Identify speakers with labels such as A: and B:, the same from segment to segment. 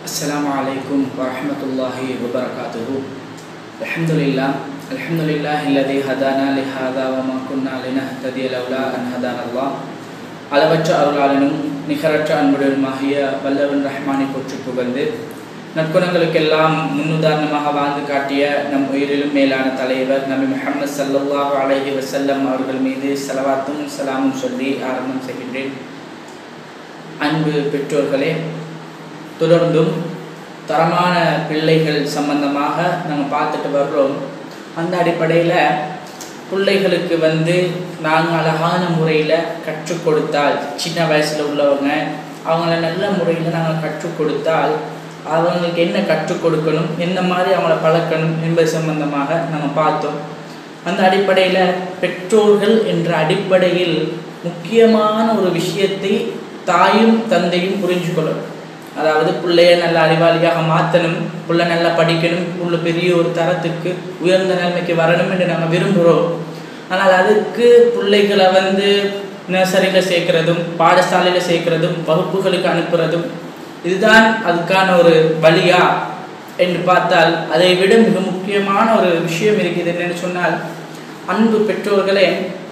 A: السلام عليكم ورحمة الله وبركاته الحمد لله الحمد لله الذي هدانا لهذا وما كنا لنهتدي لولا أن هدانا الله அளவற்ற அருளாளனும் நிகரற்ற அன்புடனுமாகிய வல்லவன் ரஹ்மானை போற்றி புகழ்ந்து நற்குணங்களுக்கெல்லாம் முன்னுதாரணமாக வாழ்ந்து காட்டிய நம் உயிரிலும் மேலான தலைவர் நபி முஹம்மது ஸல்லல்லாஹு அலைஹி வஸல்லம் அவர்கள் மீது சலவாத்தும் சலாமும் சொல்லி ஆரம்பம் செய்கின்றேன் அன்பு பெற்றோர்களே தொடர்ந்தும் தரமான பிள்ளைகள் சம்பந்தமாக நாங்கள் பார்த்துட்டு வர்றோம் அந்த அடிப்படையில் பிள்ளைகளுக்கு வந்து நாங்கள் அழகான முறையில் கற்றுக் கொடுத்தால் சின்ன வயசில் உள்ளவங்க அவங்கள நல்ல முறையில் நாங்கள் கற்றுக் கொடுத்தால் அவங்களுக்கு என்ன கற்றுக் கொடுக்கணும் எந்த மாதிரி அவங்கள பழக்கணும் என்பது சம்பந்தமாக நாங்கள் பார்த்தோம் அந்த அடிப்படையில் பெற்றோர்கள் என்ற அடிப்படையில் முக்கியமான ஒரு விஷயத்தை தாயும் தந்தையும் புரிஞ்சு கொள்ளணும் அதாவது பிள்ளைய நல்ல அறிவாளியாக மாற்றணும் பிள்ளை நல்லா படிக்கணும் உள்ள பெரிய ஒரு தரத்துக்கு உயர்ந்த நிலைமைக்கு வரணும் என்று நாங்கள் விரும்புகிறோம் ஆனால் அதுக்கு பிள்ளைகளை வந்து நர்சரியில் சேர்க்கிறதும் பாடசாலையில் சேர்க்கிறதும் வகுப்புகளுக்கு அனுப்புறதும் இதுதான் அதுக்கான ஒரு வழியா என்று பார்த்தால் அதை விட மிக முக்கியமான ஒரு விஷயம் இருக்குது என்னன்னு சொன்னால் அன்பு பெற்றோர்களே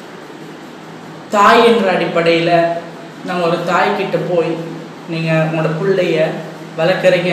A: தாய் என்ற அடிப்படையில் நாங்கள் ஒரு தாய்கிட்ட போய் நீங்கள் உங்களோட பிள்ளைய வளர்க்குறீங்க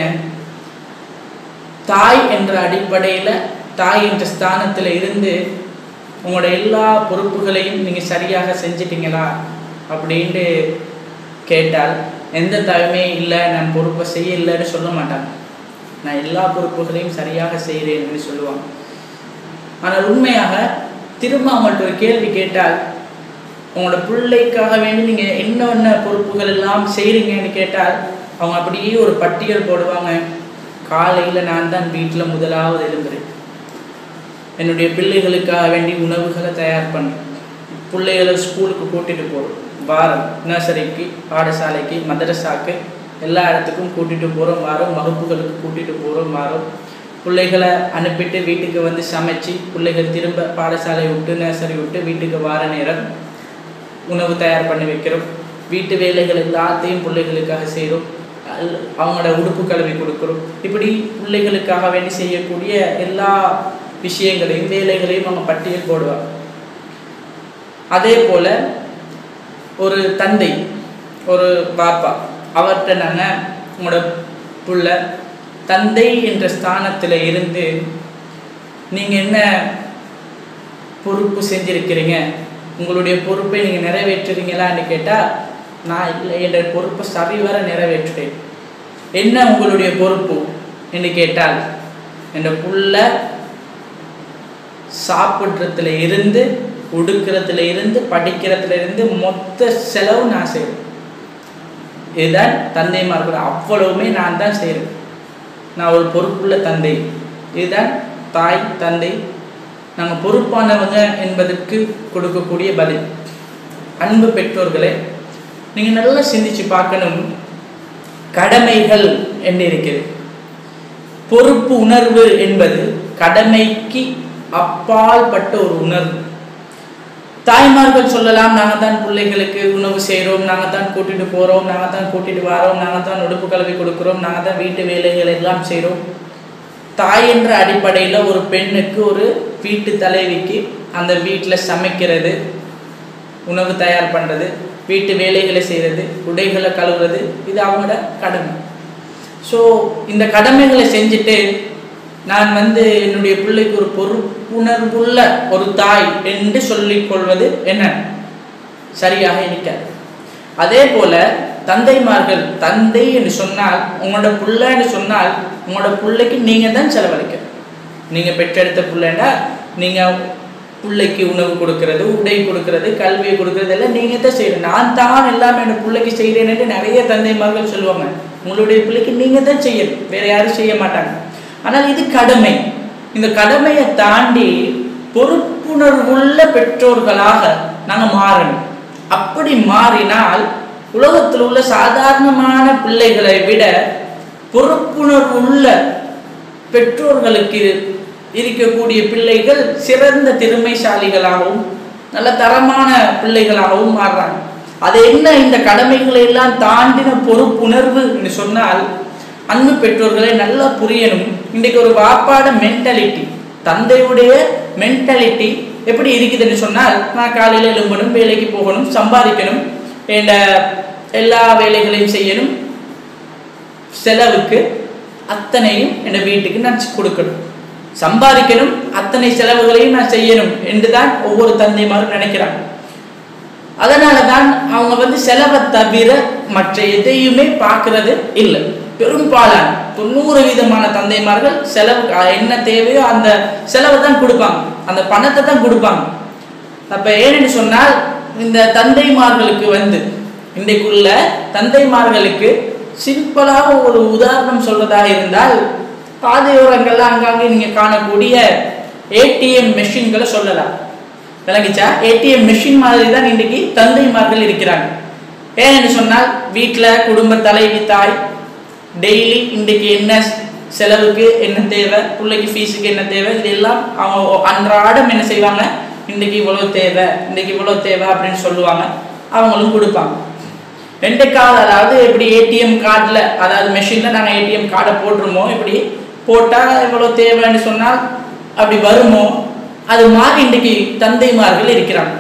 A: தாய் என்ற அடிப்படையில் தாய் என்ற ஸ்தானத்தில் இருந்து உங்களோட எல்லா பொறுப்புகளையும் நீங்கள் சரியாக செஞ்சிட்டீங்களா அப்படின்ட்டு கேட்டால் எந்த தாயுமே இல்லை நான் பொறுப்பை செய்ய இல்லைன்னு சொல்ல மாட்டாங்க நான் எல்லா பொறுப்புகளையும் சரியாக செய்கிறேன்னு சொல்லுவாங்க ஆனால் உண்மையாக திரும்ப அவங்கள்ட்ட ஒரு கேள்வி கேட்டால் உங்களோட பிள்ளைக்காக வேண்டி நீங்கள் என்னென்ன பொறுப்புகள் எல்லாம் செய்கிறீங்கன்னு கேட்டால் அவங்க அப்படியே ஒரு பட்டியல் போடுவாங்க காலையில் நான் தான் வீட்டில் முதலாவது எழும்புறேன் என்னுடைய பிள்ளைகளுக்காக வேண்டி உணவுகளை தயார் பண்ணேன் பிள்ளைகளை ஸ்கூலுக்கு கூட்டிகிட்டு போகிறோம் வாரம் நர்சரிக்கு பாடசாலைக்கு மதரசாக்கு எல்லா இடத்துக்கும் கூட்டிகிட்டு போகிறோம் வாரம் வகுப்புகளுக்கு கூட்டிகிட்டு போகிறோம் வாரம் பிள்ளைகளை அனுப்பிட்டு வீட்டுக்கு வந்து சமைச்சு பிள்ளைகள் திரும்ப பாடசாலை விட்டு நர்சரி விட்டு வீட்டுக்கு வார நேரம் உணவு தயார் பண்ணி வைக்கிறோம் வீட்டு வேலைகள் எல்லாத்தையும் பிள்ளைகளுக்காக செய்கிறோம் அவங்களோட உடுப்பு கழுவி கொடுக்குறோம் இப்படி பிள்ளைகளுக்காக வேண்டி செய்யக்கூடிய எல்லா விஷயங்களையும் வேலைகளையும் அவங்க பட்டியல் போடுவாங்க அதே போல் ஒரு தந்தை ஒரு பாப்பா அவர்கிட்ட நாங்கள் உங்களோட புள்ள தந்தை என்ற ஸ்தானத்தில் இருந்து நீங்கள் என்ன பொறுப்பு செஞ்சுருக்கிறீங்க உங்களுடைய பொறுப்பை நீங்கள் நிறைவேற்றுறீங்களான்னு கேட்டால் நான் இல்லை என்ற பொறுப்பை சரிவர நிறைவேற்றுறேன் என்ன உங்களுடைய பொறுப்பு என்று கேட்டால் என்ற புள்ள சாப்பிட்றதுல இருந்து உடுக்கிறதுல இருந்து படிக்கிறதுல இருந்து மொத்த செலவு நான் செய்கிறேன் இதுதான் தந்தைமார்கள் அவ்வளவுமே நான் தான் செய்கிறேன் நான் ஒரு பொறுப்புள்ள தந்தை இதுதான் தாய் தந்தை நாங்கள் பொறுப்பானவங்க என்பதற்கு கொடுக்கக்கூடிய பதில் அன்பு பெற்றோர்களே நீங்கள் நல்லா சிந்திச்சு பார்க்கணும் கடமைகள் என்று இருக்கிறது பொறுப்பு உணர்வு என்பது கடமைக்கு அப்பால் பட்ட ஒரு உணர்வு தாய்மார்கள் சொல்லலாம் நாங்கள் தான் பிள்ளைகளுக்கு உணவு செய்கிறோம் நாங்கள் தான் கூட்டிட்டு போகிறோம் நாங்கள் தான் கூட்டிட்டு வரோம் நாங்கள் தான் உடுப்பு கலவி கொடுக்குறோம் நாங்கள் தான் வீட்டு வேலைகள் எல்லாம் செய்கிறோம் தாய் என்ற அடிப்படையில் ஒரு பெண்ணுக்கு ஒரு வீட்டு தலைவிக்கு அந்த வீட்டில் சமைக்கிறது உணவு தயார் பண்ணுறது வீட்டு வேலைகளை செய்கிறது உடைகளை கழுவுறது இது அவங்களோட கடமை ஸோ இந்த கடமைகளை செஞ்சுட்டு நான் வந்து என்னுடைய பிள்ளைக்கு ஒரு பொறுப்புணர்வுள்ள ஒரு தாய் என்று சொல்லிக் கொள்வது என்ன சரியாக இருக்காது அதே போல தந்தைமார்கள் தந்தை என்று சொன்னால் உங்களோட பிள்ளைன்னு சொன்னால் உங்களோட பிள்ளைக்கு நீங்கள் தான் செலவழிக்கணும் நீங்கள் பெற்றெடுத்த பிள்ளைன்னா நீங்கள் பிள்ளைக்கு உணவு கொடுக்கறது உடை கொடுக்கறது கல்வியை கொடுக்கறது எல்லாம் நீங்கள் தான் செய்யணும் நான் தான் எல்லாமே என் பிள்ளைக்கு செய்கிறேன்னு நிறைய தந்தைமார்கள் சொல்லுவாங்க உங்களுடைய பிள்ளைக்கு நீங்கள் தான் செய்யணும் வேற யாரும் செய்ய மாட்டாங்க ஆனால் இது கடமை இந்த கடமையை தாண்டி பொறுப்புணர்வுள்ள பெற்றோர்களாக நாங்கள் மாறணும் அப்படி மாறினால் உலகத்தில் உள்ள சாதாரணமான பிள்ளைகளை விட பொறுப்புணர்வுள்ள பெற்றோர்களுக்கு இருக்கக்கூடிய பிள்ளைகள் சிறந்த திறமைசாலிகளாகவும் நல்ல தரமான பிள்ளைகளாகவும் மாறுறாங்க அது என்ன இந்த கடமைகளை எல்லாம் தாண்டின பொறுப்புணர்வு என்று சொன்னால் அன்பு பெற்றோர்களை நல்லா புரியணும் இன்றைக்கு ஒரு வாப்பாட மென்டாலிட்டி தந்தையுடைய மென்டாலிட்டி எப்படி இருக்குதுன்னு சொன்னால் நான் காலையில் எழும்பணும் வேலைக்கு போகணும் சம்பாதிக்கணும் என்ற எல்லா வேலைகளையும் செய்யணும் செலவுக்கு அத்தனையும் என் வீட்டுக்கு நான் கொடுக்கணும் சம்பாதிக்கணும் அத்தனை செலவுகளையும் நான் செய்யணும் என்றுதான் ஒவ்வொரு தந்தைமாரும் நினைக்கிறாங்க அதனால தான் அவங்க வந்து செலவை தவிர மற்ற எதையுமே பார்க்கறது இல்லை பெரும்பாலான தொண்ணூறு விதமான தந்தைமார்கள் செலவு என்ன தேவையோ அந்த செலவை தான் கொடுப்பாங்க அந்த பணத்தை தான் கொடுப்பாங்க அப்ப ஏன்னு சொன்னால் இந்த தந்தைமார்களுக்கு வந்து இன்றைக்குள்ள தந்தைமார்களுக்கு சிம்பிளாக ஒரு உதாரணம் சொல்றதாக இருந்தால் பாதையோரங்கள்ல அங்கங்கே நீங்க காணக்கூடிய ஏடிஎம் மெஷின்களை சொல்லலாம் விளங்கிச்சா ஏடிஎம் மெஷின் மாதிரி தான் இன்றைக்கு தந்தைமார்கள் இருக்கிறாங்க ஏன்னு சொன்னால் வீட்டில் குடும்ப தலைவி தாய் டெய்லி இன்றைக்கு என்ன செலவுக்கு என்ன தேவை பிள்ளைக்கு ஃபீஸுக்கு என்ன தேவை இதெல்லாம் அவங்க அன்றாடம் என்ன செய்வாங்க இன்றைக்கு இவ்வளோ தேவை இன்றைக்கு இவ்வளோ தேவை அப்படின்னு சொல்லுவாங்க அவங்களும் கொடுப்பாங்க ரெண்டுக்காவது அதாவது எப்படி ஏடிஎம் கார்டில் அதாவது மெஷினில் நாங்கள் ஏடிஎம் கார்டை போட்டுருமோ இப்படி போட்டால் எவ்வளோ தேவைன்னு சொன்னால் அப்படி வருமோ அது மாதிரி இன்றைக்கு தந்தைமார்கள் இருக்கிறாங்க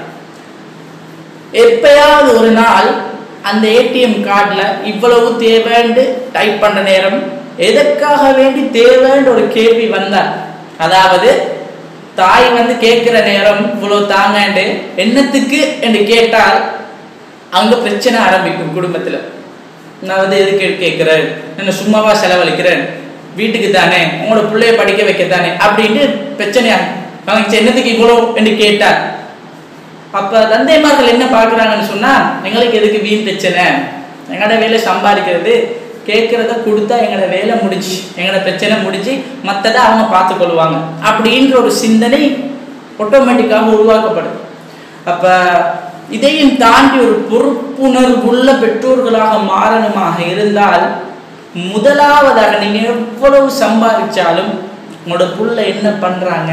A: எப்பயாவது ஒரு நாள் அந்த ஏடிஎம் கார்டில் இவ்வளவு தேவைன்னு டைப் பண்ண நேரம் எதற்காக வேண்டி தேவைன்ற ஒரு கேள்வி வந்தால் அதாவது தாய் வந்து கேட்குற நேரம் இவ்வளோ தாங்கண்டு என்னத்துக்கு என்று கேட்டால் அங்கே பிரச்சனை ஆரம்பிக்கும் குடும்பத்தில் நான் வந்து எதுக்கு கேட்குறேன் நான் சும்மாவா செலவழிக்கிறேன் வீட்டுக்கு தானே உங்களோட பிள்ளைய படிக்க வைக்க தானே அப்படின்னு பிரச்சனையாகும் அவங்க என்னத்துக்கு இவ்வளோ என்று கேட்டார் அப்போ தந்தைமார்கள் என்ன பார்க்குறாங்கன்னு சொன்னால் எங்களுக்கு எதுக்கு வீண் பிரச்சனை எங்களோட வேலை சம்பாதிக்கிறது கேட்குறத கொடுத்தா எங்களோட வேலை முடிச்சு எங்களோட பிரச்சனை முடிச்சு மற்றதை அவங்க பார்த்துக்கொள்வாங்க அப்படின்ற ஒரு சிந்தனை ஆட்டோமேட்டிக்காக உருவாக்கப்படுது அப்போ இதையும் தாண்டி ஒரு பொறுப்புணர்வுள்ள பெற்றோர்களாக மாறணுமாக இருந்தால் முதலாவதாக நீங்கள் எவ்வளவு சம்பாதிச்சாலும் உங்களோட புள்ள என்ன பண்ணுறாங்க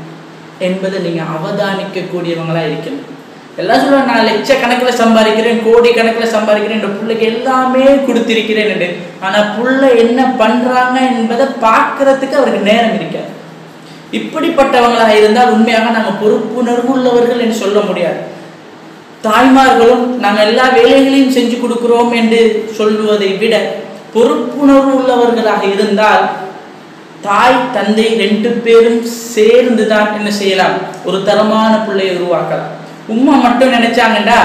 A: என்பதை நீங்கள் அவதானிக்கக்கூடியவங்களா இருக்கணும் எல்லாம் சொல்லுவாங்க நான் லட்சக்கணக்கில் சம்பாதிக்கிறேன் கோடி கணக்கில் சம்பாதிக்கிறேன் என் பிள்ளைக்கு எல்லாமே கொடுத்திருக்கிறேன் என்று ஆனால் புள்ள என்ன பண்ணுறாங்க என்பதை பார்க்கறதுக்கு அவருக்கு நேரம் இருக்காது இப்படிப்பட்டவங்களாக இருந்தால் உண்மையாக நாங்கள் பொறுப்புணர்வு உள்ளவர்கள் என்று சொல்ல முடியாது தாய்மார்களும் நாங்கள் எல்லா வேலைகளையும் செஞ்சு கொடுக்கிறோம் என்று சொல்லுவதை விட பொறுப்புணர்வு உள்ளவர்களாக இருந்தால் தாய் தந்தை ரெண்டு பேரும் சேர்ந்து தான் என்ன செய்யலாம் ஒரு தரமான பிள்ளையை உருவாக்கலாம் உம்மா மட்டும் நினைச்சாங்கண்டா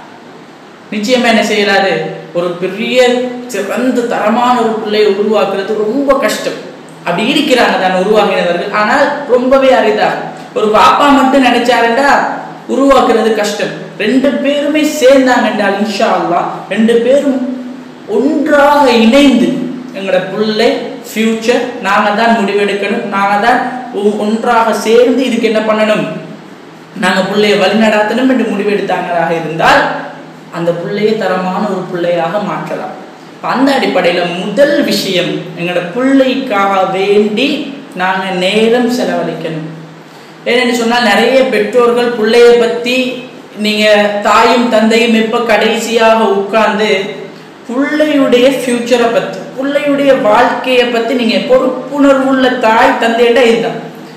A: நிச்சயமா என்ன செய்யலாது ஒரு பெரிய சிறந்த தரமான ஒரு பிள்ளையை உருவாக்குறது ரொம்ப கஷ்டம் அப்படி இருக்கிறாங்க தான் உருவாக்கினவர்கள் ஆனால் ரொம்பவே அரிதாகும் ஒரு பாப்பா மட்டும் நினைச்சாருண்டா உருவாக்குறது கஷ்டம் ரெண்டு பேருமே சேர்ந்தாங்க என்றால் இன்ஷா அல்லா ரெண்டு பேரும் ஒன்றாக இணைந்து எங்களோட பிள்ளை ஃபியூச்சர் நாங்கள் தான் முடிவெடுக்கணும் நாங்கள் தான் ஒன்றாக சேர்ந்து இதுக்கு என்ன பண்ணணும் நாங்கள் பிள்ளையை வழிநடாத்தணும் என்று முடிவெடுத்தாங்களாக இருந்தால் அந்த பிள்ளையை தரமான ஒரு பிள்ளையாக மாற்றலாம் அந்த அடிப்படையில் முதல் விஷயம் எங்களோட பிள்ளைக்காக வேண்டி நாங்கள் நேரம் செலவழிக்கணும் ஏன்னு சொன்னால் நிறைய பெற்றோர்கள் பிள்ளைய பற்றி நீங்கள் தாயும் தந்தையும் எப்போ கடைசியாக உட்கார்ந்து பிள்ளையுடைய ஃப்யூச்சரை பற்றி பிள்ளையுடைய வாழ்க்கையை பற்றி நீங்கள் பொறுப்புணர்வுள்ள தாய் தந்தையிட்ட இதுதான்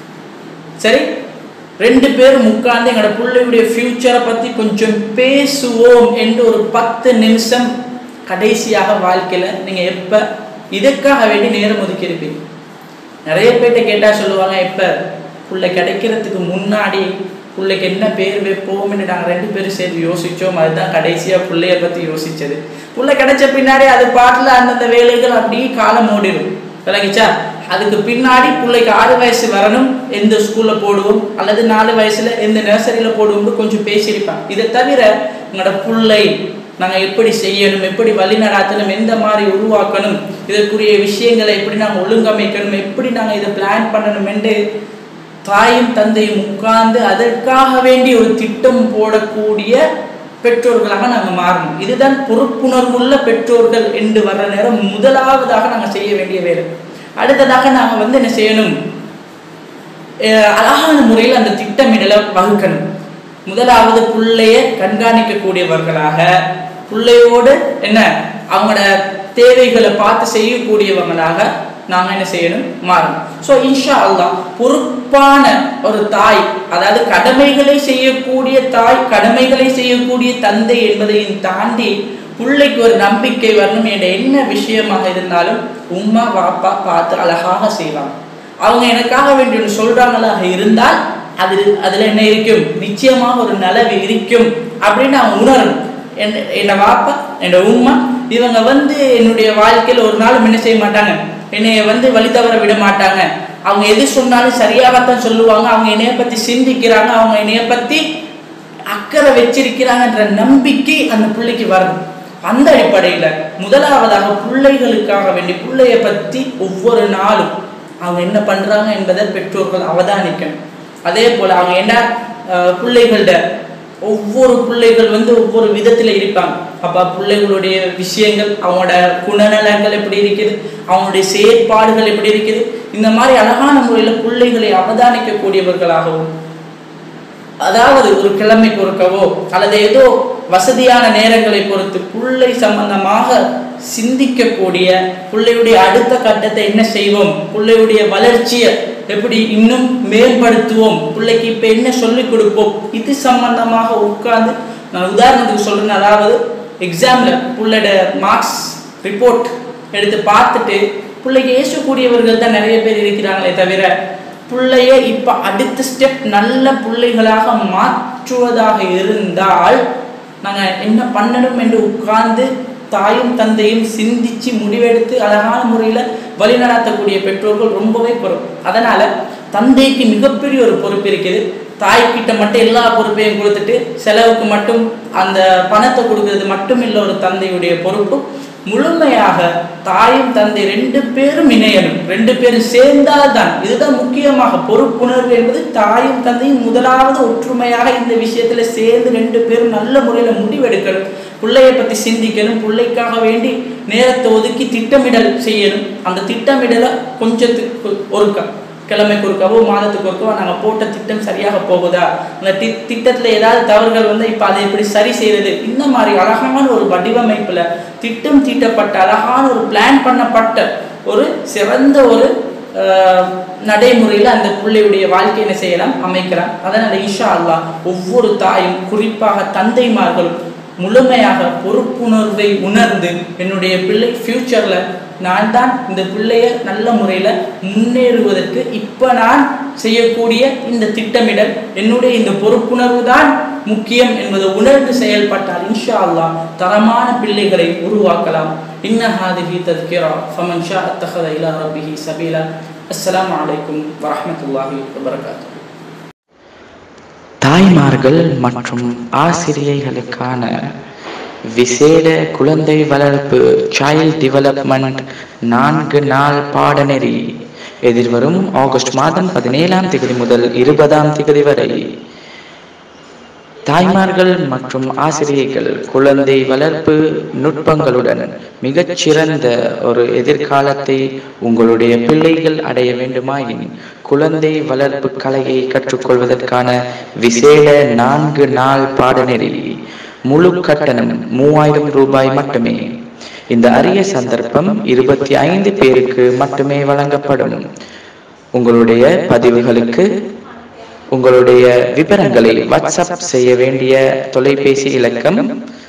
A: சரி ரெண்டு பேரும் உட்கார்ந்து எங்களோட பிள்ளையுடைய ஃப்யூச்சரை பற்றி கொஞ்சம் பேசுவோம் என்று ஒரு பத்து நிமிஷம் கடைசியாக வாழ்க்கையில் நீங்கள் எப்போ இதுக்காக வேண்டி நேரம் ஒதுக்கி இருப்பீங்க நிறைய பேர்கிட்ட கேட்டால் சொல்லுவாங்க இப்போ பிள்ளை கிடைக்கிறதுக்கு முன்னாடி பிள்ளைக்கு என்ன பேர் வைப்போம்னு நாங்கள் ரெண்டு பேரும் சேர்ந்து யோசித்தோம் அதுதான் கடைசியாக பிள்ளைய பற்றி யோசித்தது பிள்ளை கிடைச்ச பின்னாடி அது பாட்டில் அந்தந்த வேலைகள் அப்படியே காலம் ஓடிடும் விளங்கிச்சா அதுக்கு பின்னாடி பிள்ளைக்கு ஆறு வயசு வரணும் எந்த ஸ்கூலில் போடுவோம் அல்லது நாலு வயசுல எந்த நர்சரியில் போடுவோம்னு கொஞ்சம் பேசியிருப்பான் இதை தவிர எங்களோட பிள்ளை நாங்கள் எப்படி செய்யணும் எப்படி வழி நடாத்தணும் எந்த மாதிரி உருவாக்கணும் இதற்குரிய விஷயங்களை எப்படி நாங்கள் ஒழுங்கமைக்கணும் எப்படி நாங்கள் இதை பிளான் பண்ணணும் என்று தாயும் தந்தையும் உட்கார்ந்து அதற்காக வேண்டி ஒரு திட்டம் போடக்கூடிய பெற்றோர்களாக நாங்கள் மாறணும் இதுதான் பொறுப்புணர்வுள்ள பெற்றோர்கள் என்று வர்ற நேரம் முதலாவதாக நாங்கள் செய்ய வேண்டிய வேலை அடுத்ததாக நாங்கள் வந்து என்ன செய்யணும் அழகான முறையில் அந்த திட்டமிடலை வகுக்கணும் முதலாவது பிள்ளைய கண்காணிக்கக்கூடியவர்களாக பிள்ளையோடு என்ன அவங்களோட தேவைகளை பார்த்து செய்யக்கூடியவங்களாக நாங்க என்ன செய்யணும் மாறணும் ஸோ இன்ஷா அல்லாஹ் பொறுப்பான ஒரு தாய் அதாவது கடமைகளை செய்யக்கூடிய தாய் கடமைகளை செய்யக்கூடிய தந்தை என்பதையும் தாண்டி பிள்ளைக்கு ஒரு நம்பிக்கை வரணும் என்ற என்ன விஷயமாக இருந்தாலும் உம்மா வாப்பா பார்த்து அழகாக செய்வாங்க அவங்க எனக்காக வேண்டி ஒன்று சொல்றாங்களாக இருந்தால் அது அதுல என்ன இருக்கும் நிச்சயமாக ஒரு நலவு இருக்கும் அப்படின்னு அவங்க உணரணும் என் என்னை வாப்பா என்னோட உம்மா இவங்க வந்து என்னுடைய வாழ்க்கையில் ஒரு நாளும் என்ன செய்ய மாட்டாங்க என்னைய வந்து வழி தவற விட மாட்டாங்க அவங்க எது சொன்னாலும் சரியாகத்தான் சொல்லுவாங்க அவங்க என்னைய பத்தி சிந்திக்கிறாங்க அவங்க என்னைய பத்தி அக்கறை வச்சிருக்கிறாங்கன்ற நம்பிக்கை அந்த பிள்ளைக்கு வரணும் அந்த அடிப்படையில முதலாவதாக பிள்ளைகளுக்காக வேண்டி பிள்ளைய பத்தி ஒவ்வொரு நாளும் அவங்க என்ன பண்றாங்க என்பதை பெற்றோர்கள் அவதானிக்கணும் அதே போல அவங்க என்ன அஹ், பிள்ளைகள்ட ஒவ்வொரு பிள்ளைகள் வந்து ஒவ்வொரு விதத்துல இருப்பாங்க அப்ப பிள்ளைகளுடைய விஷயங்கள் அவங்களோட குணநலங்கள் எப்படி இருக்குது அவங்களுடைய செயற்பாடுகள் எப்படி இருக்குது இந்த மாதிரி அழகான முறையில பிள்ளைகளை அவதானிக்கக்கூடியவர்களாகவும் அதாவது ஒரு கிழமை பொறுக்கவோ அல்லது ஏதோ வசதியான நேரங்களை பொறுத்து பிள்ளை சம்பந்தமாக சிந்திக்கக்கூடிய பிள்ளையுடைய அடுத்த கட்டத்தை என்ன செய்வோம் பிள்ளையுடைய வளர்ச்சியை எப்படி இன்னும் மேம்படுத்துவோம் பிள்ளைக்கு இப்ப என்ன சொல்லிக் கொடுப்போம் இது சம்பந்தமாக உட்கார்ந்து நான் உதாரணத்துக்கு சொல்றேன் அதாவது எக்ஸாம்ல பிள்ளையோட மார்க்ஸ் ரிப்போர்ட் எடுத்து பார்த்துட்டு பிள்ளைக்கு ஏசக்கூடியவர்கள் தான் நிறைய பேர் இருக்கிறாங்களே தவிர பிள்ளைய இப்ப அடுத்த ஸ்டெப் நல்ல பிள்ளைகளாக மாற்றுவதாக இருந்தால் நாங்க என்ன பண்ணணும் என்று உட்கார்ந்து தாயும் தந்தையும் சிந்திச்சு முடிவெடுத்து அழகான முறையில வழிநடத்தக்கூடிய பெற்றோர்கள் ரொம்பவே குறைவு அதனால தந்தைக்கு மிகப்பெரிய ஒரு பொறுப்பு இருக்குது தாய்கிட்ட மட்டும் எல்லா பொறுப்பையும் கொடுத்துட்டு செலவுக்கு மட்டும் அந்த பணத்தை கொடுக்கறது மட்டும் இல்லை ஒரு தந்தையுடைய பொறுப்பு முழுமையாக தாயும் தந்தை ரெண்டு பேரும் இணையணும் ரெண்டு பேரும் சேர்ந்தால்தான் இதுதான் முக்கியமாக பொறுப்புணர்வு என்பது தாயும் தந்தையும் முதலாவது ஒற்றுமையாக இந்த விஷயத்துல சேர்ந்து ரெண்டு பேரும் நல்ல முறையில முடிவெடுக்கணும் பிள்ளைய பத்தி சிந்திக்கணும் பிள்ளைக்காக வேண்டி நேரத்தை ஒதுக்கி திட்டமிடல் செய்யணும் அந்த திட்டமிடலை கொஞ்சத்துக்கு ஒருக்கா கிழமைக்கு ஒருக்காவோ மாதத்துக்கு ஒருக்காவோ நாங்கள் போட்ட திட்டம் சரியாக போகுதா அந்த தி திட்டத்தில் ஏதாவது தவறுகள் வந்து இப்போ அதை எப்படி சரி செய்யறது இந்த மாதிரி அழகான ஒரு வடிவமைப்பில் திட்டம் தீட்டப்பட்ட அழகான ஒரு பிளான் பண்ணப்பட்ட ஒரு சிறந்த ஒரு ஆஹ், நடைமுறையில் அந்த பிள்ளையுடைய வாழ்க்கை என்ன செய்யலாம் அமைக்கலாம் அதனால் இன்ஷா அல்லாஹ் ஒவ்வொரு தாயும் குறிப்பாக தந்தைமார்களும் முழுமையாக பொறுப்புணர்வை உணர்ந்து என்னுடைய பிள்ளை ஃப்யூச்சரில் நான் தான் இந்த பிள்ளைய நல்ல முறையில் முன்னேறுவதற்கு இப்போ நான் செய்யக்கூடிய இந்த திட்டமிடல் என்னுடைய இந்த பொறுப்புணர்வு தான் முக்கியம் என்பதை உணர்ந்து செயல்பட்டால் இன்ஷா அல்லாஹ் தரமான பிள்ளைகளை உருவாக்கலாம் இன்ன ஹாதிஹி தத்கிரா ஃபமன் ஷா அத்தஹத இலா ரப்பிஹி சபீலா அஸ்ஸலாமு அலைக்கும் வரஹ்மத்துல்லாஹி வபரகாத்துஹு
B: தாய்மார்கள் மற்றும் ஆசிரியைகளுக்கான விசேட குழந்தை வளர்ப்பு சைல்ட் டெவலப்மெண்ட் நான்கு நாள் பாடநெறி எதிர்வரும் ஆகஸ்ட் மாதம் பதினேழாம் தேதி முதல் இருபதாம் தேதி வரை தாய்மார்கள் மற்றும் ஆசிரியர்கள் குழந்தை வளர்ப்பு நுட்பங்களுடன் மிகச்சிறந்த ஒரு எதிர்காலத்தை உங்களுடைய பிள்ளைகள் அடைய வேண்டுமாயின் குழந்தை வளர்ப்பு கலையை கற்றுக்கொள்வதற்கான விசேட நான்கு நாள் பாடநெறி முழு கட்டணம் மூவாயிரம் ரூபாய் மட்டுமே இந்த அரிய சந்தர்ப்பம் இருபத்தி ஐந்து பேருக்கு மட்டுமே வழங்கப்படும் உங்களுடைய பதிவுகளுக்கு உங்களுடைய விவரங்களை வாட்ஸ்அப் செய்ய வேண்டிய தொலைபேசி இலக்கம்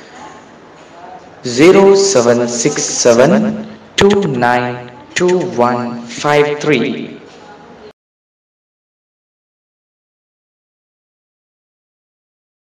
B: zero seven six seven two nine two one five three